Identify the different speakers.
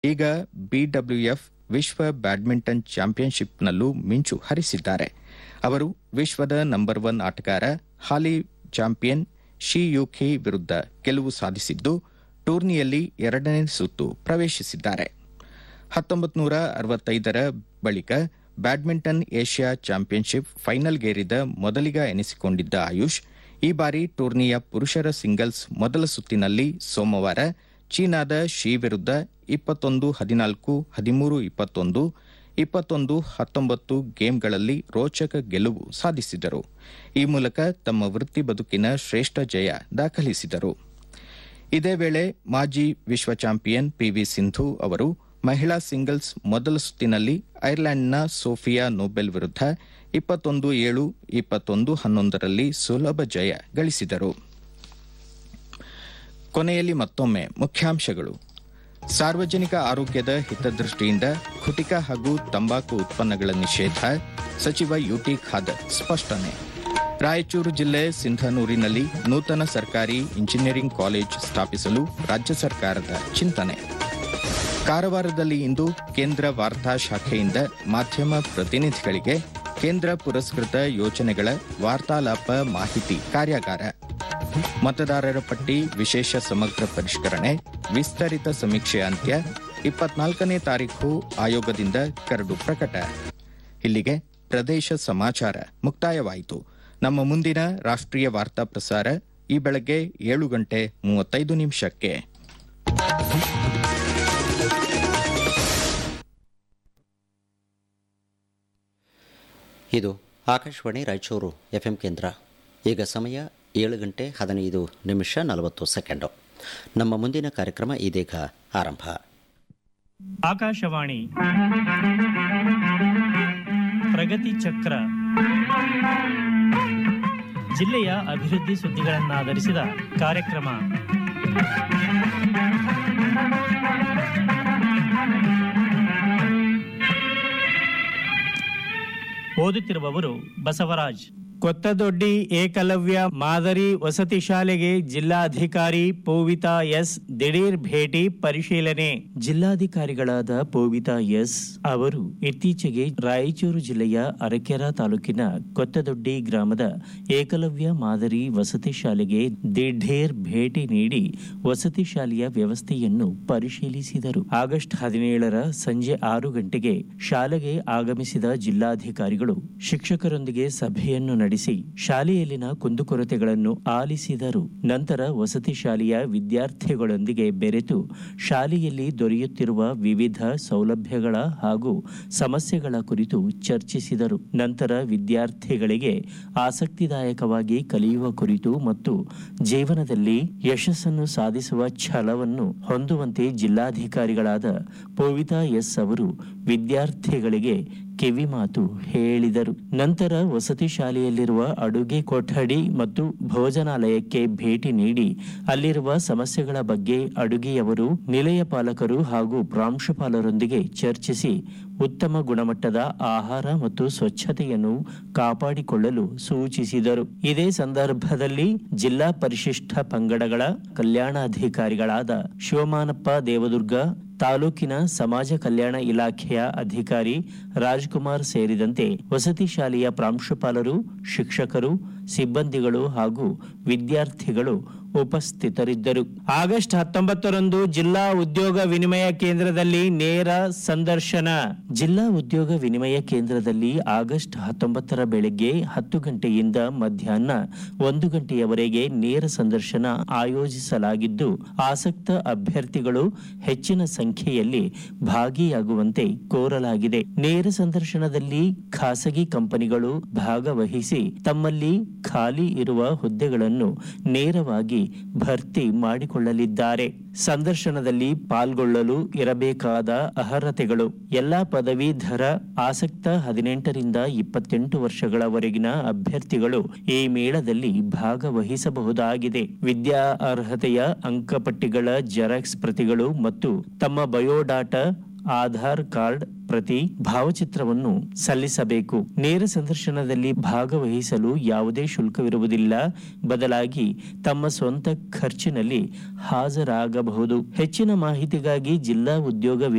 Speaker 1: ಈಗ ಬಿಡಬ್ಲ್ಯೂಎಫ್ ವಿಶ್ವ ಬ್ಯಾಡ್ಮಿಂಟನ್ ಚಾಂಪಿಯನ್ಶಿಪ್ನಲ್ಲೂ ಮಿಂಚು ಹರಿಸಿದ್ದಾರೆ ಅವರು ವಿಶ್ವದ ನಂಬರ್ ಒನ್ ಆಟಗಾರ ಹಾಲಿ ಚಾಂಪಿಯನ್ ಶಿ ಯುಖಿ ವಿರುದ್ಧ ಗೆಲುವು ಸಾಧಿಸಿದ್ದು ಟೂರ್ನಿಯಲ್ಲಿ ಎರಡನೇ ಸುತ್ತು ಪ್ರವೇಶಿಸಿದ್ದಾರೆ ಹತ್ತೊಂಬತ್ತು ನೂರ ಅರವತ್ತೈದರ ಬಳಿಕ ಬ್ಯಾಡ್ಮಿಂಟನ್ ಏಷ್ಯಾ ಚಾಂಪಿಯನ್ಶಿಪ್ ಫೈನಲ್ಗೇರಿದ ಮೊದಲಿಗ ಎನಿಸಿಕೊಂಡಿದ್ದ ಆಯುಷ್ ಈ ಬಾರಿ ಟೂರ್ನಿಯ ಪುರುಷರ ಸಿಂಗಲ್ಸ್ ಮೊದಲ ಸುತ್ತಿನಲ್ಲಿ ಸೋಮವಾರ ಚೀನಾದ ಶಿ ವಿರುದ್ಧ ಇಪ್ಪತ್ತೊಂದು ಹದಿನಾಲ್ಕು ಹದಿಮೂರು ಇಪ್ಪತ್ತೊಂದು ಇಪ್ಪತ್ತೊಂದು ಹತ್ತೊಂಬತ್ತು ಗೇಮ್ಗಳಲ್ಲಿ ರೋಚಕ ಗೆಲುವು ಸಾಧಿಸಿದರು ಈ ಮೂಲಕ ತಮ್ಮ ವೃತ್ತಿ ಬದುಕಿನ ಶ್ರೇಷ್ಠ ಜಯ ದಾಖಲಿಸಿದರು ಇದೇ ವೇಳೆ ಮಾಜಿ ವಿಶ್ವ ಚಾಂಪಿಯನ್ ಪಿವಿ ಸಿಂಧು ಅವರು ಮಹಿಳಾ ಸಿಂಗಲ್ಸ್ ಮೊದಲ ಸುತ್ತಿನಲ್ಲಿ ಐರ್ಲೆಂಡ್ನ ಸೋಫಿಯಾ ನೋಬೆಲ್ ವಿರುದ್ಧ ಇಪ್ಪತ್ತೊಂದು ಏಳು ಇಪ್ಪತ್ತೊಂದು ಹನ್ನೊಂದರಲ್ಲಿ ಸುಲಭ ಜಯ ಗಳಿಸಿದರು ಕೊನೆಯಲ್ಲಿ ಮತ್ತೊಮ್ಮೆ ಮುಖ್ಯಾಂಶಗಳು ಸಾರ್ವಜನಿಕ ಆರೋಗ್ಯದ ಹಿತದೃಷ್ಟಿಯಿಂದ ಖುಟಿಕ ಹಾಗೂ ತಂಬಾಕು ಉತ್ಪನ್ನಗಳ ನಿಷೇಧ ಸಚಿವ ಯುಟಿ ಖಾದರ್ ಸ್ಪಷ್ಟನೆ ರಾಯಚೂರು ಜಿಲ್ಲೆ ಸಿಂಧನೂರಿನಲ್ಲಿ ನೂತನ ಸರ್ಕಾರಿ ಇಂಜಿನಿಯರಿಂಗ್ ಕಾಲೇಜ್ ಸ್ಥಾಪಿಸಲು ರಾಜ್ಯ ಸರ್ಕಾರದ ಚಿಂತನೆ ಕಾರವಾರದಲ್ಲಿ ಇಂದು ಕೇಂದ್ರ ವಾರ್ತಾ ಶಾಖೆಯಿಂದ ಮಾಧ್ಯಮ ಪ್ರತಿನಿಧಿಗಳಿಗೆ ಕೇಂದ್ರ ಪುರಸ್ಕೃತ ಯೋಜನೆಗಳ ವಾರ್ತಾಲಾಪ ಮಾಹಿತಿ ಕಾರ್ಯಾಗಾರ ಮತದಾರರ ಪಟ್ಟಿ ವಿಶೇಷ ಸಮಗ್ರ ಪರಿಷ್ಕರಣೆ ವಿಸ್ತರಿತ ಸಮೀಕ್ಷೆ ಅಂತ್ಯ ಇಪ್ಪತ್ನಾಲ್ಕನೇ ತಾರೀಖು ಆಯೋಗದಿಂದ ಕರಡು ಪ್ರಕಟ ಇಲ್ಲಿಗೆ ಪ್ರದೇಶ ಸಮಾಚಾರ ಮುಕ್ತಾಯವಾಯಿತು ನಮ್ಮ ಮುಂದಿನ ರಾಷ್ಟ್ರೀಯ ವಾರ್ತಾ ಪ್ರಸಾರ ಈ ಬೆಳಗ್ಗೆ ಏಳು ಗಂಟೆ ಮೂವತ್ತೈದು ನಿಮಿಷಕ್ಕೆ
Speaker 2: ಇದು ಆಕಾಶವಾಣಿ ರಾಯಚೂರು ಎಫ್ ಎಂ ಕೇಂದ್ರ ಈಗ ಸಮಯ ಏಳು ಗಂಟೆ ಹದಿನೈದು ನಿಮಿಷ ನಲವತ್ತು ಸೆಕೆಂಡು ನಮ್ಮ ಮುಂದಿನ ಕಾರ್ಯಕ್ರಮ ಇದೀಗ ಆರಂಭ
Speaker 3: ಆಕಾಶವಾಣಿ ಪ್ರಗತಿ ಚಕ್ರ ಜಿಲ್ಲೆಯ ಅಭಿವೃದ್ಧಿ ಸುದ್ದಿಗಳನ್ನಾಧರಿಸಿದ ಕಾರ್ಯಕ್ರಮ ಓದುತ್ತಿರುವವರು ಬಸವರಾಜ್ ಕೊತ್ತದೊಡ್ಡಿ ಏಕಲವ್ಯ ಮಾದರಿ ವಸತಿ ಶಾಲೆಗೆ ಜಿಲ್ಲಾಧಿಕಾರಿ ಪೂವಿತಾ ಎಸ್ ದಿಢೀರ್ ಭೇಟಿ ಪರಿಶೀಲನೆ ಜಿಲ್ಲಾಧಿಕಾರಿಗಳಾದ ಪೂವಿತಾ ಎಸ್ ಅವರು ಇತ್ತೀಚೆಗೆ ರಾಯಚೂರು ಜಿಲ್ಲೆಯ ಅರಕೆರ ತಾಲೂಕಿನ ಕೊತ್ತದೊಡ್ಡಿ ಗ್ರಾಮದ ಏಕಲವ್ಯ ಮಾದರಿ ವಸತಿ ಶಾಲೆಗೆ ದಿಢೀರ್ ಭೇಟಿ ನೀಡಿ ವಸತಿ ಶಾಲೆಯ ವ್ಯವಸ್ಥೆಯನ್ನು ಪರಿಶೀಲಿಸಿದರು ಆಗಸ್ಟ್ ಹದಿನೇಳರ ಸಂಜೆ ಆರು ಗಂಟೆಗೆ ಶಾಲೆಗೆ ಆಗಮಿಸಿದ ಜಿಲ್ಲಾಧಿಕಾರಿಗಳು ಶಿಕ್ಷಕರೊಂದಿಗೆ ಸಭೆಯನ್ನು ನಡೆಸಿ ಶಾಲೆಯಲ್ಲಿನ ಕುಂದುಕೊರತೆಗಳನ್ನು ಆಲಿಸಿದರು ನಂತರ ವಸತಿ ಶಾಲೆಯ ವಿದ್ಯಾರ್ಥಿಗಳೊಂದಿಗೆ ಬೆರೆತು ಶಾಲೆಯಲ್ಲಿ ದೊರೆಯುತ್ತಿರುವ ವಿವಿಧ ಸೌಲಭ್ಯಗಳ ಹಾಗೂ ಸಮಸ್ಯೆಗಳ ಕುರಿತು ಚರ್ಚಿಸಿದರು ನಂತರ ವಿದ್ಯಾರ್ಥಿಗಳಿಗೆ ಆಸಕ್ತಿದಾಯಕವಾಗಿ ಕಲಿಯುವ ಕುರಿತು ಮತ್ತು ಜೀವನದಲ್ಲಿ ಯಶಸ್ಸನ್ನು ಸಾಧಿಸುವ ಛಲವನ್ನು ಹೊಂದುವಂತೆ ಜಿಲ್ಲಾಧಿಕಾರಿಗಳಾದ ಪೂವಿತಾ ಎಸ್ ಅವರು ವಿದ್ಯಾರ್ಥಿಗಳಿಗೆ ಕಿವಿಮಾತು ಹೇಳಿದರು ನಂತರ ವಸತಿ ಶಾಲೆಯಲ್ಲಿರುವ ಅಡುಗೆ ಕೊಠಡಿ ಮತ್ತು ಭೋಜನಾಲಯಕ್ಕೆ ಭೇಟಿ ನೀಡಿ ಅಲ್ಲಿರುವ ಸಮಸ್ಯೆಗಳ ಬಗ್ಗೆ ಅಡುಗೆಯವರು ನಿಲಯ ಪಾಲಕರು ಹಾಗೂ ಪ್ರಾಂಶುಪಾಲರೊಂದಿಗೆ ಚರ್ಚಿಸಿ ಉತ್ತಮ ಗುಣಮಟ್ಟದ ಆಹಾರ ಮತ್ತು ಸ್ವಚ್ಛತೆಯನ್ನು ಕಾಪಾಡಿಕೊಳ್ಳಲು ಸೂಚಿಸಿದರು ಇದೇ ಸಂದರ್ಭದಲ್ಲಿ ಜಿಲ್ಲಾ ಪರಿಶಿಷ್ಟ ಪಂಗಡಗಳ ಕಲ್ಯಾಣಾಧಿಕಾರಿಗಳಾದ ಶಿವಮಾನಪ್ಪ ದೇವದುರ್ಗ ತಾಲೂಕಿನ ಸಮಾಜ ಕಲ್ಯಾಣ ಇಲಾಖೆಯ ಅಧಿಕಾರಿ ರಾಜ್ಕುಮಾರ್ ಸೇರಿದಂತೆ ವಸತಿ ಶಾಲೆಯ ಪ್ರಾಂಶುಪಾಲರು ಶಿಕ್ಷಕರು ಸಿಬ್ಬಂದಿಗಳು ಹಾಗೂ ವಿದ್ಯಾರ್ಥಿಗಳು ಉಪಸ್ಥಿತರಿದ್ದರು ಆಗಸ್ಟ್ ಹತ್ತೊಂಬತ್ತರಂದು ಜಿಲ್ಲಾ ಉದ್ಯೋಗ ವಿನಿಮಯ ಕೇಂದ್ರದಲ್ಲಿ ನೇರ ಸಂದರ್ಶನ ಜಿಲ್ಲಾ ಉದ್ಯೋಗ ವಿನಿಮಯ ಕೇಂದ್ರದಲ್ಲಿ ಆಗಸ್ಟ್ ಹತ್ತೊಂಬತ್ತರ ಬೆಳಗ್ಗೆ ಹತ್ತು ಗಂಟೆಯಿಂದ ಮಧ್ಯಾಹ್ನ ಒಂದು ಗಂಟೆಯವರೆಗೆ ನೇರ ಸಂದರ್ಶನ ಆಯೋಜಿಸಲಾಗಿದ್ದು ಆಸಕ್ತ ಅಭ್ಯರ್ಥಿಗಳು ಹೆಚ್ಚಿನ ಸಂಖ್ಯೆಯಲ್ಲಿ ಭಾಗಿಯಾಗುವಂತೆ ಕೋರಲಾಗಿದೆ ನೇರ ಸಂದರ್ಶನದಲ್ಲಿ ಖಾಸಗಿ ಕಂಪನಿಗಳು ಭಾಗವಹಿಸಿ ತಮ್ಮಲ್ಲಿ ಖಾಲಿ ಇರುವ ಹುದ್ದೆಗಳನ್ನು ನೇರವಾಗಿ ಭರ್ತಿ ಮಾಡಿಕೊಳ್ಳಲಿದ್ದಾರೆ ಸಂದರ್ಶನದಲ್ಲಿ ಪಾಲ್ಗೊಳ್ಳಲು ಇರಬೇಕಾದ ಅರ್ಹತೆಗಳು ಎಲ್ಲಾ ಪದವೀಧರ ಆಸಕ್ತ ಹದಿನೆಂಟರಿಂದ ಇಪ್ಪತ್ತೆಂಟು ವರ್ಷಗಳವರೆಗಿನ ಅಭ್ಯರ್ಥಿಗಳು ಈ ಮೇಳದಲ್ಲಿ ಭಾಗವಹಿಸಬಹುದಾಗಿದೆ ವಿದ್ಯಾ ಅರ್ಹತೆಯ ಅಂಕಪಟ್ಟಿಗಳ ಜೆರಾಕ್ಸ್ ಪ್ರತಿಗಳು ಮತ್ತು ತಮ್ಮ ಬಯೋಡಾಟಾ ಆಧಾರ್ ಕಾರ್ಡ್ ಪ್ರತಿ ಭಾವಚಿತ್ರವನ್ನು ಸಲ್ಲಿಸಬೇಕು ನೇರ ಸಂದರ್ಶನದಲ್ಲಿ ಭಾಗವಹಿಸಲು ಯಾವುದೇ ಶುಲ್ಕವಿರುವುದಿಲ್ಲ ಬದಲಾಗಿ ತಮ್ಮ ಸ್ವಂತ ಖರ್ಚಿನಲ್ಲಿ ಹಾಜರಾಗಬಹುದು ಹೆಚ್ಚಿನ ಮಾಹಿತಿಗಾಗಿ ಜಿಲ್ಲಾ ಉದ್ಯೋಗ